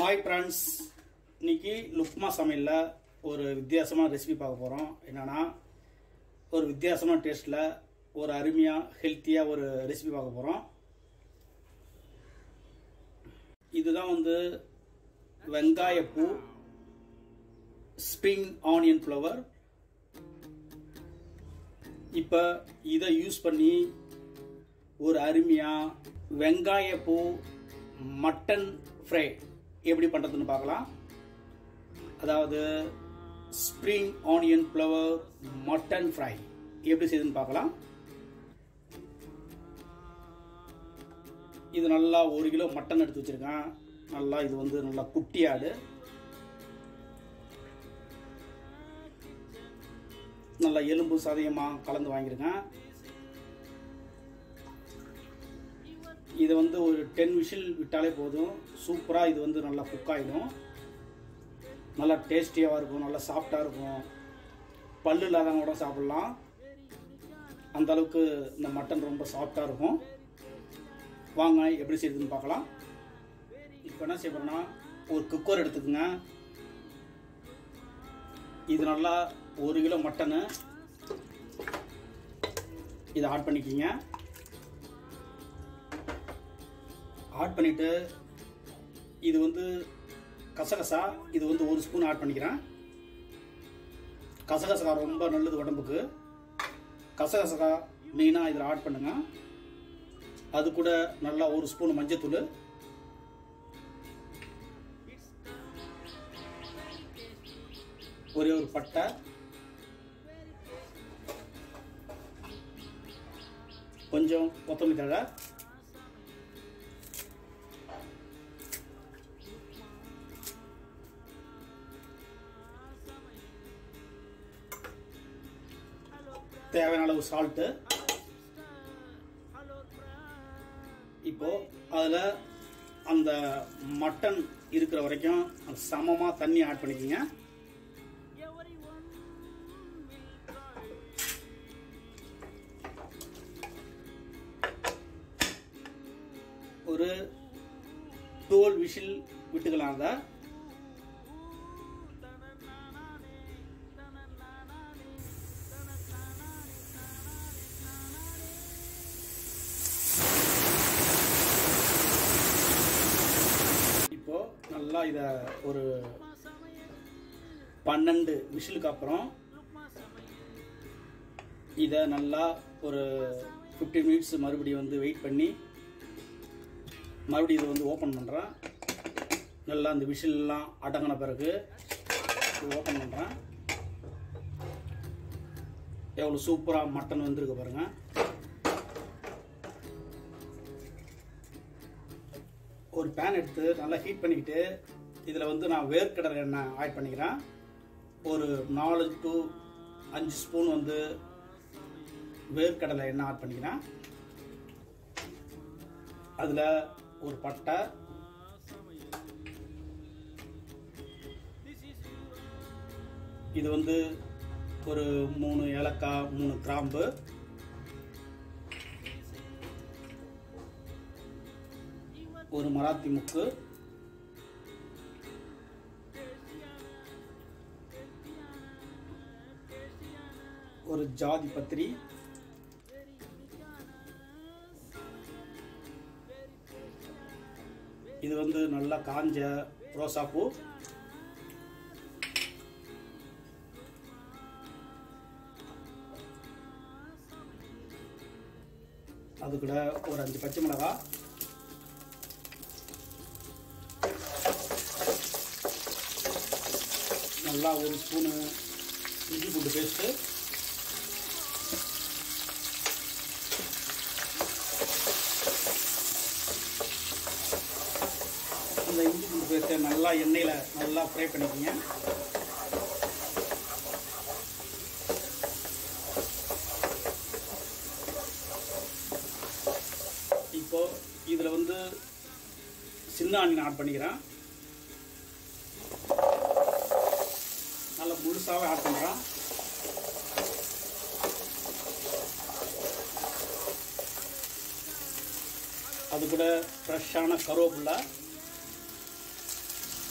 hi friends இன்னைக்கு லுக்மா சமையலில் ஒரு வித்தியாசமான ரெசிபி பார்க்க போகிறோம் என்னன்னா ஒரு வித்தியாசமான டேஸ்ட்டில் ஒரு அருமையாக ஹெல்த்தியாக ஒரு ரெசிபி பார்க்க போகிறோம் இதுதான் வந்து வெங்காயப்பூ ஸ்ப்ரிங் ஆனியன் ஃப்ளவர் இப்போ இதை யூஸ் பண்ணி ஒரு அருமையாக வெங்காயப்பூ மட்டன் ஃப்ரை எப்படி பண்ணுறதுன்னு பார்க்கலாம் அதாவது spring onion flower mutton fry எப்படி செய்யுதுன்னு பார்க்கலாம் இது நல்லா ஒரு கிலோ மட்டன் எடுத்து வச்சிருக்கேன் நல்லா இது வந்து நல்லா குட்டி ஆடு நல்லா எலும்பு சதயமாக கலந்து வாங்கியிருக்கேன் இது வந்து ஒரு டென் விஷில் விட்டாலே போதும் சூப்பராக இது வந்து நல்லா குக் ஆகிடும் நல்லா டேஸ்டியாக இருக்கும் நல்லா சாஃப்டாக இருக்கும் பல்லு இல்லாதவங்க கூட சாப்பிட்லாம் அந்த அளவுக்கு இந்த மட்டன் ரொம்ப சாஃப்டாக இருக்கும் வாங்க எப்படி செய்யுதுன்னு பார்க்கலாம் இப்போ என்ன செய்ய போறேன்னா ஒரு குக்கர் எடுத்துக்கோங்க இது நல்லா ஒரு கிலோ மட்டனு இதை ஆட் பண்ணிக்கிங்க ஆட் பண்ணிவிட்டு இது வந்து கசகசா இது வந்து ஒரு ஸ்பூன் ஆட் பண்ணிக்கிறேன் கசகசகா ரொம்ப நல்லது உடம்புக்கு கசகசகா மெயினாக இதில் ஆட் பண்ணுங்க அது கூட நல்லா ஒரு ஸ்பூன் மஞ்சத்தூள் ஒரே ஒரு பட்டை கொஞ்சம் கொத்தமல்லி தழை தேவையான அளவு சால்ட்டு இப்போ அதில் அந்த மட்டன் இருக்கிற வரைக்கும் சமமாக தண்ணி ஆட் பண்ணிக்கோங்க ஒரு டுவெல் விஷில் விட்டுக்கலாம் அதை இப்போ நல்லா இதை ஒரு பன்னெண்டு விசிலுக்கு அப்புறம் இதை நல்லா ஒரு ஃபிஃப்டீன் மினிட்ஸ் மறுபடியும் வந்து வெயிட் பண்ணி மறுபடியும் இதை வந்து ஓப்பன் பண்ணுறேன் நல்லா அந்த விசில்லாம் அடங்கின பிறகு ஓப்பன் பண்ணுறேன் எவ்வளோ சூப்பராக மட்டன் வந்திருக்கு பாருங்கள் ஒரு பேன் எடுத்து நல்லா ஹீட் பண்ணிக்கிட்டு இதில் வந்து நான் வேர்க்கடலை எண்ணெய் ஆட் பண்ணிக்கிறேன் ஒரு நாலு டு அஞ்சு ஸ்பூன் வந்து வேர்க்கடலை எண்ணெய் ஆட் பண்ணிக்கிறேன் அதில் ஒரு பட்டை இது வந்து ஒரு மூணு ஏலக்காய் மூணு கிராம்பு ஒரு மராத்தி முக்கு ஒரு ஜாதி பத்திரி இது வந்து நல்லா காஞ்ச ரோசாப்பூ அது கூட ஒரு அஞ்சு பச்சை மிளகாய் நல்லா ஒரு ஸ்பூனு இஞ்சி பூண்டு பேஸ்ட்டு இந்த இஞ்சி பூண்டு பேஸ்ட்டை நல்லா எண்ணெயில் நல்லா ஃப்ரை பண்ணிக்கோங்க இப்போ இதில் வந்து சின்ன ஆனியன் ஆட் பண்ணிக்கிறேன் நல்லா முழுசாகவே ஆட் பண்ணுறேன் அது கூட ஃப்ரெஷ்ஷான கருவேப்பில்லை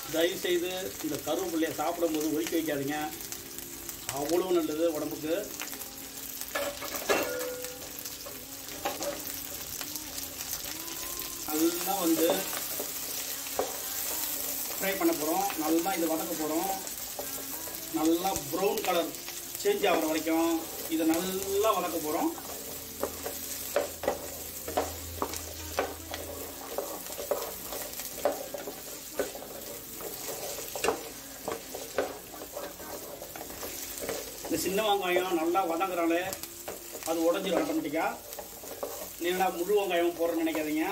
தயவு செய்து இந்த கருவேப்பிலையை சாப்பிடும்போது ஒழிக்க வைக்காதீங்க அவ்வளோ நல்லது உடம்புக்கு நல்லா வந்து ஃப்ரை பண்ண போகிறோம் நல்லா இதை வதக்க போகிறோம் நல்லா ப்ரௌன் கலர் சேஞ்ச் ஆகிற வரைக்கும் இதை நல்லா வதக்க போகிறோம் இந்த சின்ன வெங்காயம் நல்லா வதங்குறாலே அது உடஞ்சிடும் ஆட்டோமேட்டிக்காக இல்லைன்னா முழு வெங்காயம் போடுறேன்னு நினைக்காதீங்க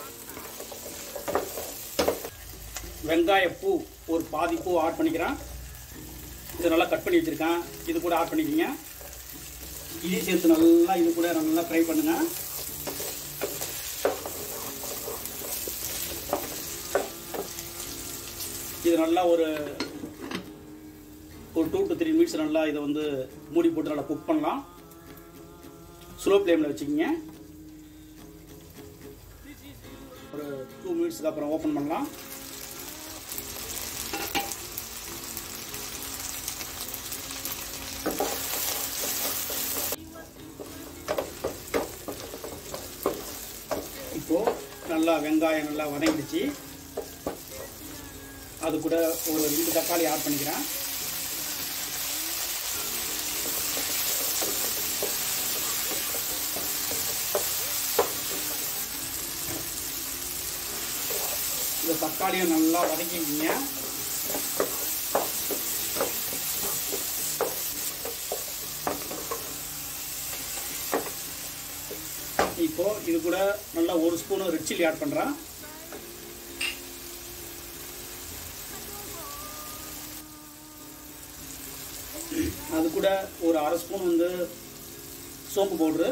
வெங்காய பூ ஒரு பாதி பூ ஆட் பண்ணிக்கிறேன் இது நல்லா கட் பண்ணி வச்சுருக்கேன் இது கூட ஆட் பண்ணிக்கிங்க இதையும் சேர்த்து நல்லா இது கூட நல்லா ஃப்ரை பண்ணுங்க இது நல்லா ஒரு ஒரு டூ டு த்ரீ மினிட்ஸ் நல்லா இதை வந்து மூடி போட்டு நல்லா குக் பண்ணலாம் ஸ்லோ ஃப்ளேமில் வச்சுக்கிங்க ஒரு டூ மினிட்ஸ்க்கு அப்புறம் ஓப்பன் பண்ணலாம் இப்போ நல்லா வெங்காயம் நல்லா வதங்கிடுச்சு அது கூட ஒரு ரெண்டு தக்காளி ஆட் பண்ணிக்கிறேன் இந்த தக்காளியை நல்லா வதக்கிக்கிங்க இப்போ இது கூட நல்லா ஒரு ஸ்பூன் ரெட் சில்லி ஆட் பண்ணுறேன் அது கூட ஒரு அரை ஸ்பூன் வந்து சோப்பு பவுட்ரு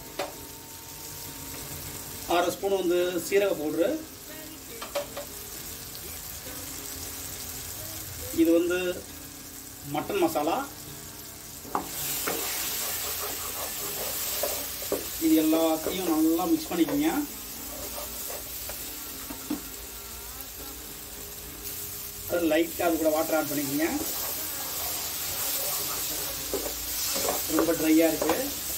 அரை ஸ்பூன் வந்து சீரக பவுட்ரு இது வந்து மட்டன் மசாலா இது எல்லாத்தையும் நல்லா மிக்ஸ் பண்ணிக்கோங்க அது லைட்டாக அது கூட வாட்டர் ஆட் பண்ணிக்கோங்க ரொம்ப ட்ரையாக இருக்கு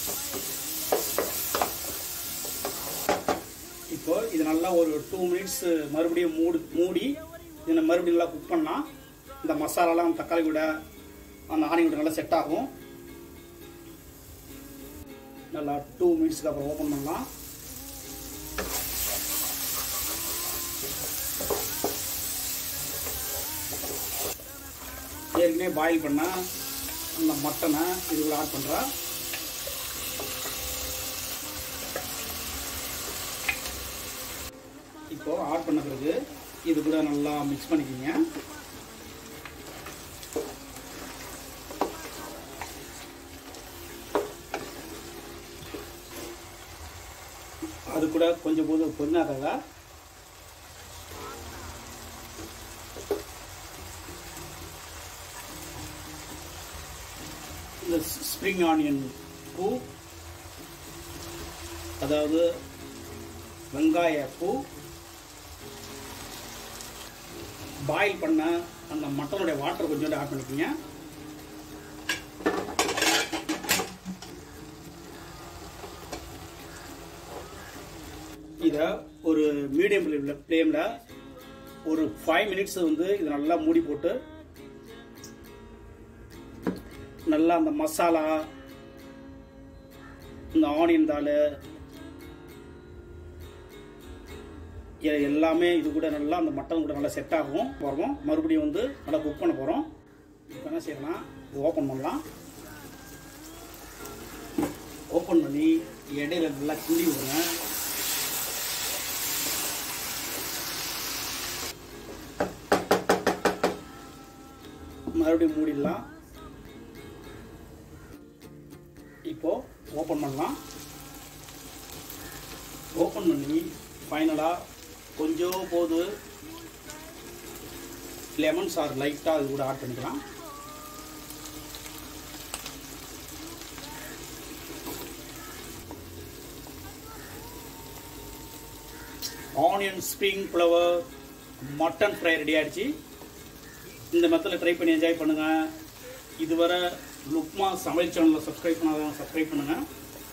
இப்போ இது நல்லா ஒரு டூ மினிட்ஸ் மறுபடியும் மூடி மூடி இதை மறுபடியும் நல்லா குக் பண்ணலாம் இந்த மசாலாலாம் தக்காளி கூட அந்த ஆணி கூட நல்லா செட் ஆகும் நல்லா டூ மினிட்ஸ்க்கு அப்புறம் ஓப்பன் பண்ணலாம் ஏற்கனவே பாயில் பண்ண அந்த மட்டனை இதுக்குள்ள ஆட் பண்ணுறேன் இப்போ ஆட் பண்ண பிறகு இது கூட நல்லா மிக்ஸ் பண்ணிக்கிங்க அது கூட கொஞ்சம் போது பொண்ணாக்காக இந்த ஸ்ப்ரிங் ஆனியன் பூ அதாவது வெங்காய பூ பாயில் பண்ண அந்த மட்டனுடைய வாட்டர் கொஞ்சோண்டு ஆட் பண்ணிக்கோங்க இதை ஒரு மீடியம் ஃப்ளேமில் ஃப்ளேமில் ஒரு ஃபைவ் மினிட்ஸ் வந்து இதை நல்லா மூடி போட்டு நல்லா அந்த மசாலா இந்த ஆனியன் தாள் எ- எல்லாமே இது கூட நல்லா அந்த மட்டன் கூட நல்லா செட் ஆகும் வரும் மறுபடியும் வந்து நல்லா குக் பண்ண போகிறோம் இப்போ என்ன செய்யலாம் ஓப்பன் பண்ணலாம் ஓப்பன் பண்ணி இடையில நல்லா கிண்டி விடுங்க மறுபடியும் மூடிடலாம் இப்போ ஓப்பன் பண்ணலாம் ஓப்பன் பண்ணி ஃபைனலாக கொஞ்சம் போது லெமன் சார் லைட்டாக அது கூட ஆட் பண்ணிக்கலாம் onion spring flower mutton fry ready ஆயிடுச்சு இந்த மெத்தடில் ட்ரை பண்ணி என்ஜாய் பண்ணுங்கள் இதுவரை லுக்மா சமையல் சேனலில் சப்ஸ்கிரைப் பண்ணாதவங்க சப்ஸ்கிரைப் பண்ணுங்கள்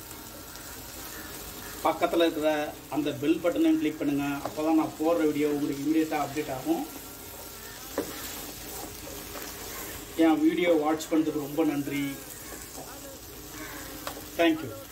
பக்கத்தில் இருக்கிற அந்த பெல் பட்டனையும் கிளிக் பண்ணுங்கள் அப்போ தான் நான் போடுற வீடியோ உங்களுக்கு இமீடியட்டாக அப்டேட் ஆகும் என் வீடியோ வாட்ச் பண்ணுறதுக்கு ரொம்ப நன்றி தேங்க்யூ